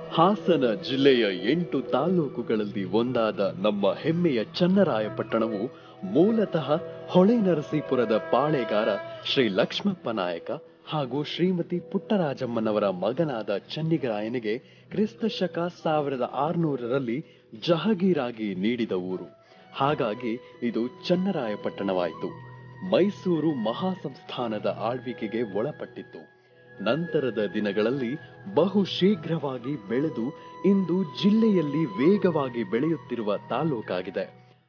ಹಾಸನ ಜಿಲ್ಲೆಯ ಎಂಟು ತಾಲೂಕುಗಳಲ್ಲಿ ಒಂದಾದ ನಮ್ಮ ಹೆಮ್ಮೆಯ ಚನ್ನರಾಯಪಟ್ಟಣವು ಮೂಲತಃ ಹೊಳೆನರಸೀಪುರದ ಪಾಳೆಗಾರ ಶ್ರೀ ಲಕ್ಷ್ಮಪ್ಪ ನಾಯಕ ಹಾಗೂ ಶ್ರೀಮತಿ ಪುಟ್ಟರಾಜಮ್ಮನವರ ಮಗನಾದ ಚನ್ನಿಗರಾಯನಿಗೆ ಕ್ರಿಸ್ತ ಶಕ ಸಾವಿರದ ಆರುನೂರರಲ್ಲಿ ಜಹಗೀರಾಗಿ ನೀಡಿದ ಊರು ಹಾಗಾಗಿ ಇದು ಚನ್ನರಾಯಪಟ್ಟಣವಾಯಿತು ಮೈಸೂರು ಮಹಾಸಂಸ್ಥಾನದ ಆಳ್ವಿಕೆಗೆ ಒಳಪಟ್ಟಿತ್ತು ನಂತರದ ದಿನಗಳಲ್ಲಿ ಬಹು ಶೀಘ್ರವಾಗಿ ಬೆಳೆದು ಇಂದು ಜಿಲ್ಲೆಯಲ್ಲಿ ವೇಗವಾಗಿ ಬೆಳೆಯುತ್ತಿರುವ ತಾಲೂಕಾಗಿದೆ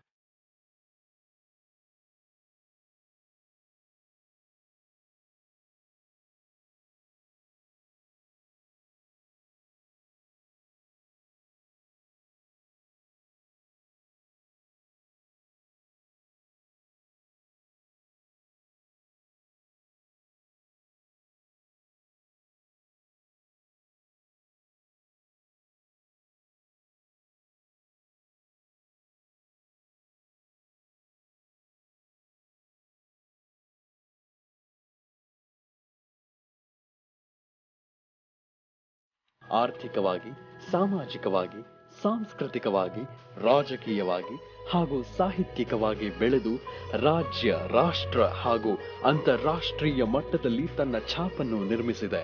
ಆರ್ಥಿಕವಾಗಿ ಸಾಮಾಜಿಕವಾಗಿ ಸಾಂಸ್ಕೃತಿಕವಾಗಿ ರಾಜಕೀಯವಾಗಿ ಹಾಗೂ ಸಾಹಿತ್ಯಿಕವಾಗಿ ಬೆಳೆದು ರಾಜ್ಯ ರಾಷ್ಟ್ರ ಹಾಗೂ ಅಂತಾರಾಷ್ಟ್ರೀಯ ಮಟ್ಟದಲ್ಲಿ ತನ್ನ ಛಾಪನ್ನು ನಿರ್ಮಿಸಿದೆ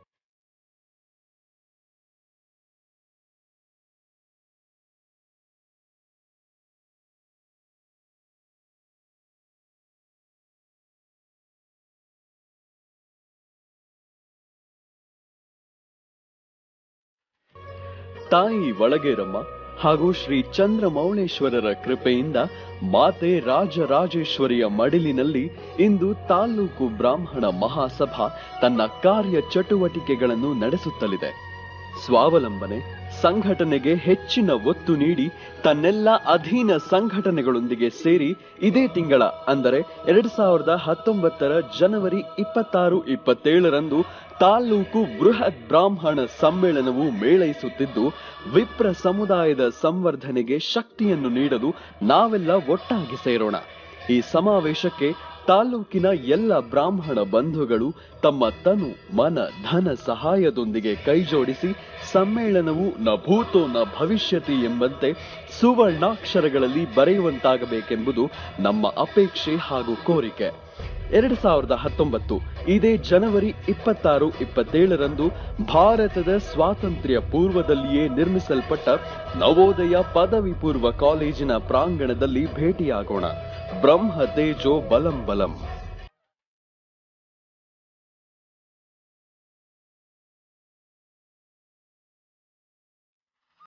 ತಾಯಿ ಒಳಗೇರಮ್ಮ ಹಾಗೂ ಶ್ರೀ ಚಂದ್ರಮೌಳೇಶ್ವರರ ಕೃಪೆಯಿಂದ ಮಾತೆ ರಾಜರಾಜೇಶ್ವರಿಯ ಮಡಿಲಿನಲ್ಲಿ ಇಂದು ತಾಲ್ಲೂಕು ಬ್ರಾಹ್ಮಣ ಮಹಾಸಭಾ ತನ್ನ ಕಾರ್ಯ ಚಟುವಟಿಕೆಗಳನ್ನು ನಡೆಸುತ್ತಲಿದೆ ಸ್ವಾವಲಂಬನೆ ಸಂಘಟನೆಗೆ ಹೆಚ್ಚಿನ ಒತ್ತು ನೀಡಿ ತನ್ನೆಲ್ಲ ಅಧೀನ ಸಂಘಟನೆಗಳೊಂದಿಗೆ ಸೇರಿ ಇದೇ ತಿಂಗಳ ಅಂದರೆ ಎರಡ್ ಸಾವಿರದ ಹತ್ತೊಂಬತ್ತರ ಜನವರಿ ಇಪ್ಪತ್ತಾರು ಇಪ್ಪತ್ತೇಳರಂದು ತಾಲ್ಲೂಕು ಬೃಹತ್ ಬ್ರಾಹ್ಮಣ ಸಮ್ಮೇಳನವು ಮೇಳೈಸುತ್ತಿದ್ದು ವಿಪ್ರ ಸಮುದಾಯದ ಸಂವರ್ಧನೆಗೆ ಶಕ್ತಿಯನ್ನು ನೀಡಲು ನಾವೆಲ್ಲ ಒಟ್ಟಾಗಿ ಸೇರೋಣ ಈ ಸಮಾವೇಶಕ್ಕೆ ತಾಲ್ಲೂಕಿನ ಎಲ್ಲ ಬ್ರಾಹ್ಮಣ ಬಂಧುಗಳು ತಮ್ಮ ತನು ಮನ ಧನ ಸಹಾಯದೊಂದಿಗೆ ಕೈಜೋಡಿಸಿ ಸಮ್ಮೇಳನವು ನ ಭೂತೋ ನ ಭವಿಷ್ಯತಿ ಎಂಬಂತೆ ಸುವರ್ಣಾಕ್ಷರಗಳಲ್ಲಿ ಬರೆಯುವಂತಾಗಬೇಕೆಂಬುದು ನಮ್ಮ ಅಪೇಕ್ಷೆ ಹಾಗೂ ಕೋರಿಕೆ ಎರಡ್ ಸಾವಿರದ ಹತ್ತೊಂಬತ್ತು ಇದೇ ಜನವರಿ ಇಪ್ಪತ್ತಾರು ಇಪ್ಪತ್ತೇಳರಂದು ಭಾರತದ ಸ್ವಾತಂತ್ರ್ಯ ಪೂರ್ವದಲ್ಲಿಯೇ ನಿರ್ಮಿಸಲ್ಪಟ್ಟ ನವೋದಯ ಪದವಿ ಪೂರ್ವ ಕಾಲೇಜಿನ ಪ್ರಾಂಗಣದಲ್ಲಿ ಭೇಟಿಯಾಗೋಣ ಬ್ರಹ್ಮ ತೇಜೋ ಬಲಂ ಬಲಂ